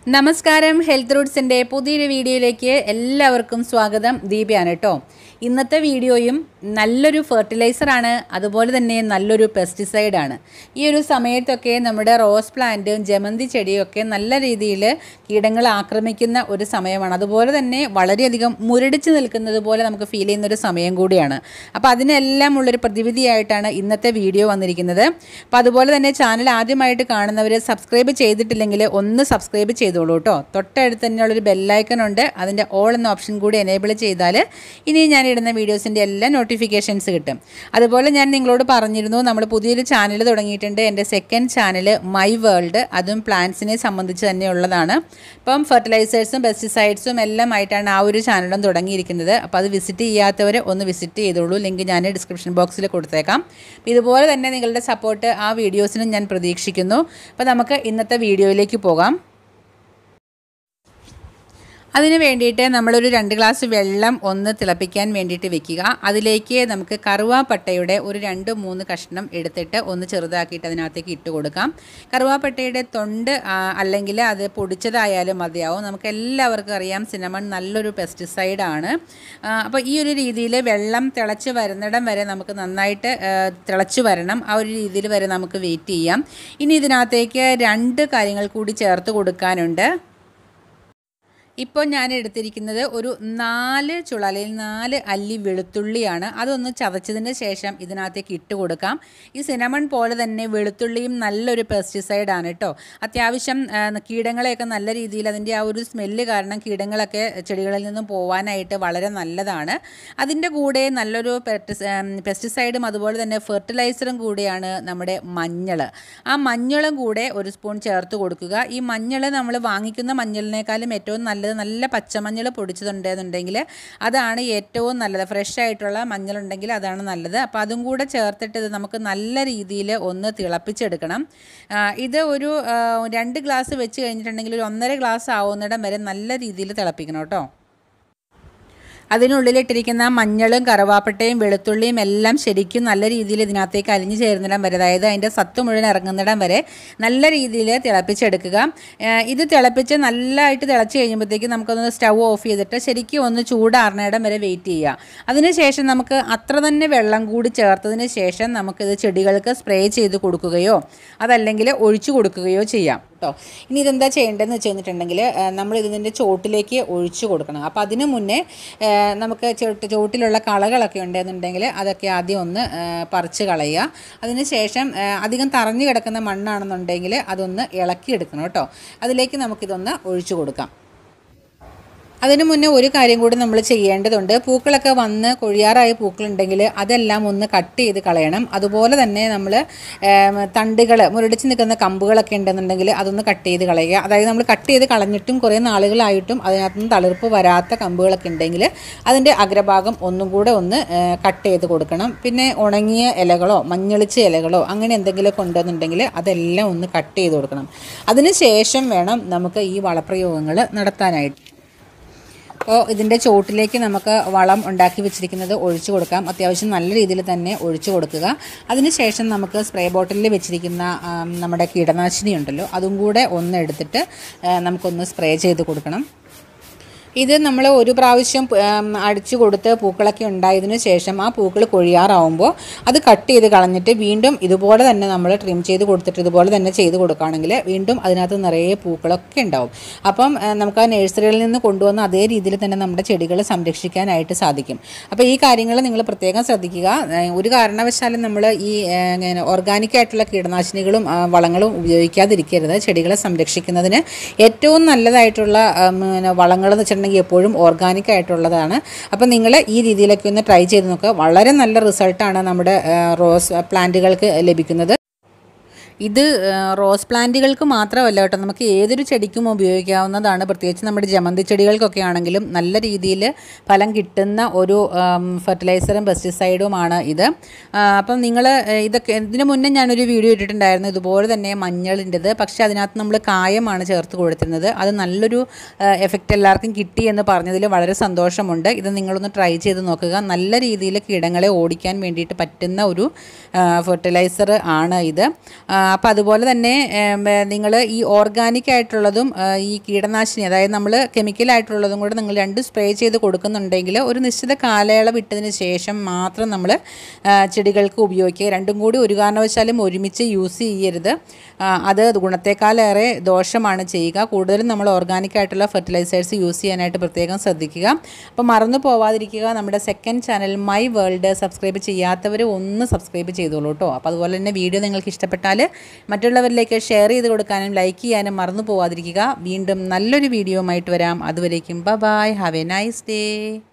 നമസ്കാരം ഹെൽത്ത് റൂട്ട്സിൻ്റെ പുതിയൊരു വീഡിയോയിലേക്ക് എല്ലാവർക്കും സ്വാഗതം ദീപയാണ് കേട്ടോ ഇന്നത്തെ വീഡിയോയും നല്ലൊരു ഫെർട്ടിലൈസറാണ് അതുപോലെ തന്നെ നല്ലൊരു പെസ്റ്റിസൈഡാണ് ഈ ഒരു സമയത്തൊക്കെ നമ്മുടെ റോസ് പ്ലാന്റും ജമന്തി ചെടിയൊക്കെ നല്ല രീതിയിൽ കീടങ്ങൾ ആക്രമിക്കുന്ന ഒരു സമയമാണ് അതുപോലെ തന്നെ വളരെയധികം മുരടിച്ച് നിൽക്കുന്നത് പോലെ നമുക്ക് ഫീൽ ചെയ്യുന്ന ഒരു സമയം കൂടിയാണ് അപ്പോൾ അതിനെല്ലാം ഉള്ളൊരു പ്രതിവിധിയായിട്ടാണ് ഇന്നത്തെ വീഡിയോ വന്നിരിക്കുന്നത് അപ്പോൾ അതുപോലെ തന്നെ ചാനൽ ആദ്യമായിട്ട് കാണുന്നവർ സബ്സ്ക്രൈബ് ചെയ്തിട്ടില്ലെങ്കിൽ ഒന്ന് സബ്സ്ക്രൈബ് ചെയ്തോളൂ കേട്ടോ തൊട്ടടുത്ത് തന്നെയുള്ളൊരു ബെല്ലൈക്കൺ ഉണ്ട് അതിൻ്റെ ഓൾ എന്ന ഓപ്ഷൻ കൂടി എനേബിൾ ചെയ്താൽ ഇനി ഞാൻ ഇടുന്ന വീഡിയോസിൻ്റെ എല്ലാ നോട്ടിഫിക്കേഷൻസ് കിട്ടും അതുപോലെ ഞാൻ നിങ്ങളോട് പറഞ്ഞിരുന്നു നമ്മൾ പുതിയൊരു ചാനൽ തുടങ്ങിയിട്ടുണ്ട് എൻ്റെ സെക്കൻഡ് ചാനൽ മൈ വേൾഡ് അതും പ്ലാന്റ്സിനെ സംബന്ധിച്ച് തന്നെയുള്ളതാണ് ഇപ്പം ഫെർട്ടിലൈസേഴ്സും പെസ്റ്റിസൈഡ്സും എല്ലാം ആയിട്ടാണ് ആ ഒരു ചാനലും തുടങ്ങിയിരിക്കുന്നത് അപ്പോൾ അത് വിസിറ്റ് ചെയ്യാത്തവർ ഒന്ന് വിസിറ്റ് ചെയ്തോളൂ ലിങ്ക് ഞാൻ ഡിസ്ക്രിപ്ഷൻ ബോക്സിൽ കൊടുത്തേക്കാം ഇതുപോലെ തന്നെ നിങ്ങളുടെ സപ്പോർട്ട് ആ വീഡിയോസിനും ഞാൻ പ്രതീക്ഷിക്കുന്നു അപ്പോൾ നമുക്ക് ഇന്നത്തെ വീഡിയോയിലേക്ക് പോകാം അതിന് വേണ്ടിയിട്ട് നമ്മളൊരു രണ്ട് ഗ്ലാസ് വെള്ളം ഒന്ന് തിളപ്പിക്കാൻ വേണ്ടിയിട്ട് വെക്കുക അതിലേക്ക് നമുക്ക് കറുവാപ്പട്ടയുടെ ഒരു രണ്ട് മൂന്ന് കഷ്ണം എടുത്തിട്ട് ഒന്ന് ചെറുതാക്കിയിട്ട് അതിനകത്തേക്ക് ഇട്ട് കൊടുക്കാം കറുവാപ്പട്ടയുടെ തൊണ്ട് ആ, അല്ലെങ്കിൽ അത് പൊടിച്ചതായാലും മതിയാവും നമുക്ക് എല്ലാവർക്കും അറിയാം സിനമൺ നല്ലൊരു പെസ്റ്റിസൈഡാണ് അപ്പോൾ ഈ ഒരു രീതിയിൽ വെള്ളം തിളച്ച് വരുന്നിടം വരെ നമുക്ക് നന്നായിട്ട് ആ, തിളച്ച് വരണം ആ ഒരു രീതിയിൽ വരെ നമുക്ക് വെയിറ്റ് ചെയ്യാം ഇനി ഇതിനകത്തേക്ക് രണ്ട് കാര്യങ്ങൾ കൂടി ചേർത്ത് കൊടുക്കാനുണ്ട് ഇപ്പോൾ ഞാൻ എടുത്തിരിക്കുന്നത് ഒരു നാല് ചുള അല്ലെങ്കിൽ നാല് അല്ലി വെളുത്തുള്ളിയാണ് അതൊന്ന് ചതച്ചതിന് ശേഷം ഇതിനകത്തേക്ക് ഇട്ട് കൊടുക്കാം ഈ സിനമൺ പോലെ തന്നെ വെളുത്തുള്ളിയും നല്ലൊരു പെസ്റ്റിസൈഡാണ് കേട്ടോ അത്യാവശ്യം ആ, കീടങ്ങളെയൊക്കെ നല്ല രീതിയിൽ അതിൻ്റെ ആ ഒരു സ്മെല്ല് കാരണം കീടങ്ങളൊക്കെ ചെടികളിൽ നിന്നും പോവാനായിട്ട് വളരെ നല്ലതാണ് അതിൻ്റെ കൂടെ നല്ലൊരു പെസ്റ്റിസൈഡും അതുപോലെ തന്നെ ഫെർട്ടിലൈസറും കൂടിയാണ് നമ്മുടെ മഞ്ഞൾ ആ മഞ്ഞളും കൂടെ ഒരു സ്പൂൺ ചേർത്ത് കൊടുക്കുക ഈ മഞ്ഞൾ നമ്മൾ വാങ്ങിക്കുന്ന മഞ്ഞളിനേക്കാളും ഏറ്റവും നല്ലത് നല്ല പച്ചമഞ്ഞൾ പൊടിച്ചതുണ്ടെന്നുണ്ടെങ്കിൽ അതാണ് ഏറ്റവും നല്ലത് ഫ്രഷ് ആയിട്ടുള്ള മഞ്ഞളുണ്ടെങ്കിൽ അതാണ് നല്ലത് അപ്പോൾ അതും കൂടെ ചേർത്തിട്ട് ഇത് നമുക്ക് നല്ല രീതിയിൽ ഒന്ന് തിളപ്പിച്ചെടുക്കണം ആ, ഇത് ഒരു ആ, രണ്ട് ഗ്ലാസ് വെച്ച് കഴിഞ്ഞിട്ടുണ്ടെങ്കിൽ ഒരു ഒന്നര ഗ്ലാസ് ആവുന്നിടം വരെ നല്ല രീതിയിൽ തിളപ്പിക്കണം കേട്ടോ അതിനുള്ളിലിട്ടിരിക്കുന്ന മഞ്ഞളും കറുവാപ്പട്ടയും വെളുത്തുള്ളിയും എല്ലാം ശരിക്കും നല്ല രീതിയിൽ ഇതിനകത്തേക്ക് അലിഞ്ഞു ചേരുന്നിടം വരെ അതായത് അതിൻ്റെ സത്ത് മുഴുവൻ ഇറങ്ങുന്നിടം വരെ നല്ല രീതിയിൽ തിളപ്പിച്ചെടുക്കുക ഏഹ് ഇത് തിളപ്പിച്ച് നല്ലതായിട്ട് തിളച്ച് കഴിയുമ്പോഴത്തേക്ക് നമുക്കൊന്ന് സ്റ്റൗ ഓഫ് ചെയ്തിട്ട് ശരിക്കും ഒന്ന് ചൂടാറുന്നിടം വരെ വെയിറ്റ് ചെയ്യുക അതിനുശേഷം നമുക്ക് അത്ര തന്നെ വെള്ളം കൂടി ചേർത്തതിന് ശേഷം നമുക്കിത് ചെടികൾക്ക് സ്പ്രേ ചെയ്ത് കൊടുക്കുകയോ അതല്ലെങ്കിൽ ഒഴിച്ചു കൊടുക്കുകയോ ചെയ്യാം കേട്ടോ ഇനി ഇതെന്താ ചെയ്യേണ്ടതെന്ന് വെച്ച് കഴിഞ്ഞിട്ടുണ്ടെങ്കിൽ നമ്മൾ ഇതിൻ്റെ ചോട്ടിലേക്ക് ഒഴിച്ചു കൊടുക്കണം അപ്പോൾ അതിന് മുന്നേ ആ, നമുക്ക് ചോട്ട് ചോട്ടിലുള്ള കളകളൊക്കെ ഉണ്ടെന്നുണ്ടെങ്കിൽ അതൊക്കെ ആദ്യം ഒന്ന് ആ, പറിച്ച് കളയുക അതിന് ശേഷം ആ, അധികം തറഞ്ഞു കിടക്കുന്ന മണ്ണാണെന്നുണ്ടെങ്കിൽ അതൊന്ന് ഇളക്കിയെടുക്കണം കേട്ടോ അതിലേക്ക് നമുക്കിതൊന്ന് ഒഴിച്ചു കൊടുക്കാം അതിനു മുന്നേ ഒരു കാര്യം കൂടി നമ്മൾ ചെയ്യേണ്ടതുണ്ട് പൂക്കളൊക്കെ വന്ന് കൊഴിയാറായ പൂക്കളുണ്ടെങ്കിൽ അതെല്ലാം ഒന്ന് കട്ട് ചെയ്ത് കളയണം അതുപോലെ തന്നെ നമ്മൾ തണ്ടുകൾ മുരടിച്ച് നിൽക്കുന്ന കമ്പുകളൊക്കെ ഉണ്ടെന്നുണ്ടെങ്കിൽ അതൊന്ന് കട്ട് ചെയ്ത് കളയുക അതായത് നമ്മൾ കട്ട് ചെയ്ത് കളഞ്ഞിട്ടും കുറേ നാളുകളായിട്ടും അതിനകത്തുനിന്ന് തളിർപ്പ് വരാത്ത കമ്പുകളൊക്കെ ഉണ്ടെങ്കിൽ അതിൻ്റെ അഗ്രഭാഗം ഒന്നും കൂടെ ഒന്ന് കട്ട് ചെയ്ത് കൊടുക്കണം പിന്നെ ഉണങ്ങിയ ഇലകളോ മഞ്ഞളിച്ച ഇലകളോ അങ്ങനെ എന്തെങ്കിലുമൊക്കെ ഉണ്ടെന്നുണ്ടെങ്കിൽ അതെല്ലാം ഒന്ന് കട്ട് ചെയ്ത് കൊടുക്കണം അതിന് ശേഷം വേണം നമുക്ക് ഈ വളപ്രയോഗങ്ങൾ നടത്താനായിട്ട് അപ്പോൾ ഇതിൻ്റെ ചോട്ടിലേക്ക് നമുക്ക് വളം ഉണ്ടാക്കി വെച്ചിരിക്കുന്നത് ഒഴിച്ചു കൊടുക്കാം അത്യാവശ്യം നല്ല രീതിയിൽ തന്നെ ഒഴിച്ചു കൊടുക്കുക അതിനുശേഷം നമുക്ക് സ്പ്രേ ബോട്ടിലിൽ വെച്ചിരിക്കുന്ന ആം, നമ്മുടെ കീടനാശിനി ഉണ്ടല്ലോ അതും കൂടെ ഒന്ന് എടുത്തിട്ട് ആ, നമുക്കൊന്ന് സ്പ്രേ ചെയ്ത് കൊടുക്കണം ഇത് നമ്മൾ ഒരു പ്രാവശ്യം ഉം, അടിച്ചു കൊടുത്ത് പൂക്കളൊക്കെ ഉണ്ടായതിനു ശേഷം ആ പൂക്കൾ കൊഴിയാറാവുമ്പോൾ അത് കട്ട് ചെയ്ത് കളഞ്ഞിട്ട് വീണ്ടും ഇതുപോലെ തന്നെ നമ്മൾ ട്രിം ചെയ്ത് കൊടുത്തിട്ട് ഇതുപോലെ തന്നെ ചെയ്ത് കൊടുക്കുകയാണെങ്കിൽ വീണ്ടും അതിനകത്ത് നിറയെ പൂക്കളൊക്കെ ഉണ്ടാവും അപ്പം ആ, നമുക്ക് ആ നഴ്സറികളിൽ നിന്ന് കൊണ്ടുവന്ന അതേ രീതിയിൽ തന്നെ നമ്മുടെ ചെടികൾ സംരക്ഷിക്കാനായിട്ട് സാധിക്കും അപ്പോൾ ഈ കാര്യങ്ങൾ നിങ്ങൾ പ്രത്യേകം ശ്രദ്ധിക്കുക ആ, ഒരു കാരണവശാലും നമ്മൾ ഈ ഓർഗാനിക് ആയിട്ടുള്ള കീടനാശിനികളും ആ, വളങ്ങളും ഉപയോഗിക്കാതിരിക്കരുത് ചെടികളെ സംരക്ഷിക്കുന്നതിന് ഏറ്റവും നല്ലതായിട്ടുള്ള ഉം, പിന്നെ വളങ്ങൾ എന്ന് വെച്ചിട്ടുണ്ടെങ്കിൽ എപ്പോഴും ഓർഗാനിക് ആയിട്ടുള്ളതാണ് അപ്പോൾ നിങ്ങൾ ഈ രീതിയിലൊക്കെ ഒന്ന് ട്രൈ ചെയ്ത് നോക്കുക വളരെ നല്ല റിസൾട്ടാണ് നമ്മുടെ ആ, റോസ് പ്ലാന്റുകൾക്ക് ലഭിക്കുന്നത് ഇത് ആ, റോസ് പ്ലാന്റുകൾക്ക് മാത്രമല്ല കേട്ടോ നമുക്ക് ഏതൊരു ചെടിക്കും ഉപയോഗിക്കാവുന്നതാണ് പ്രത്യേകിച്ച് നമ്മുടെ ജമന്തി ചെടികൾക്കൊക്കെ ആണെങ്കിലും നല്ല രീതിയിൽ ഫലം കിട്ടുന്ന ഒരു ആം, ഫെർട്ടിലൈസറും പെസ്റ്റിസൈഡുമാണ് ഇത് ആ, അപ്പം നിങ്ങൾ ഇതൊക്കെ ഇതിന് മുന്നേ ഞാനൊരു വീഡിയോ ഇട്ടിട്ടുണ്ടായിരുന്നു ഇതുപോലെ തന്നെ മഞ്ഞളിൻ്റെത് പക്ഷേ അതിനകത്ത് നമ്മൾ കായമാണ് ചേർത്ത് കൊടുത്തിരുന്നത് അത് നല്ലൊരു എഫക്റ്റ് എല്ലാവർക്കും കിട്ടി എന്ന് പറഞ്ഞതിൽ വളരെ സന്തോഷമുണ്ട് ഇത് നിങ്ങളൊന്ന് ട്രൈ ചെയ്ത് നോക്കുക നല്ല രീതിയിൽ കീടങ്ങളെ ഓടിക്കാൻ വേണ്ടിയിട്ട് പറ്റുന്ന ഒരു ഫെർട്ടിലൈസർ ആണ് ഇത് ആ, അപ്പോൾ അതുപോലെ തന്നെ നിങ്ങൾ ഈ ഓർഗാനിക് ആയിട്ടുള്ളതും ആ, ഈ കീടനാശിനി അതായത് നമ്മൾ കെമിക്കലായിട്ടുള്ളതും കൂടെ നിങ്ങൾ രണ്ട് സ്പ്രേ ചെയ്ത് കൊടുക്കുന്നുണ്ടെങ്കിൽ ഒരു നിശ്ചിത കാലയളവ് ഇട്ടതിന് ശേഷം മാത്രം നമ്മൾ ചെടികൾക്ക് ഉപയോഗിക്കുക രണ്ടും കൂടി ഒരു കാരണവശാലും ഒരുമിച്ച് യൂസ് ചെയ്യരുത് ആ, അത് ഗുണത്തേക്കാളേറെ ദോഷമാണ് ചെയ്യുക കൂടുതലും നമ്മൾ ഓർഗാനിക് ആയിട്ടുള്ള ഫെർട്ടിലൈസേഴ്സ് യൂസ് ചെയ്യാനായിട്ട് പ്രത്യേകം ശ്രദ്ധിക്കുക അപ്പോൾ മറന്നു പോവാതിരിക്കുക നമ്മുടെ second channel my world subscribe ചെയ്യാത്തവർ ഒന്ന് സബ്സ്ക്രൈബ് ചെയ്തോളൂ കേട്ടോ അപ്പോൾ അതുപോലെ തന്നെ വീഡിയോ നിങ്ങൾക്ക് ഇഷ്ടപ്പെട്ടാൽ മറ്റുള്ളവരിലേക്ക് ഷെയർ ചെയ്ത് കൊടുക്കാനും ലൈക്ക് ചെയ്യാനും മറന്നു പോവാതിരിക്കുക വീണ്ടും നല്ലൊരു വീഡിയോ ആയിട്ട് വരാം അതുവരേക്കും ബ bye have a nice day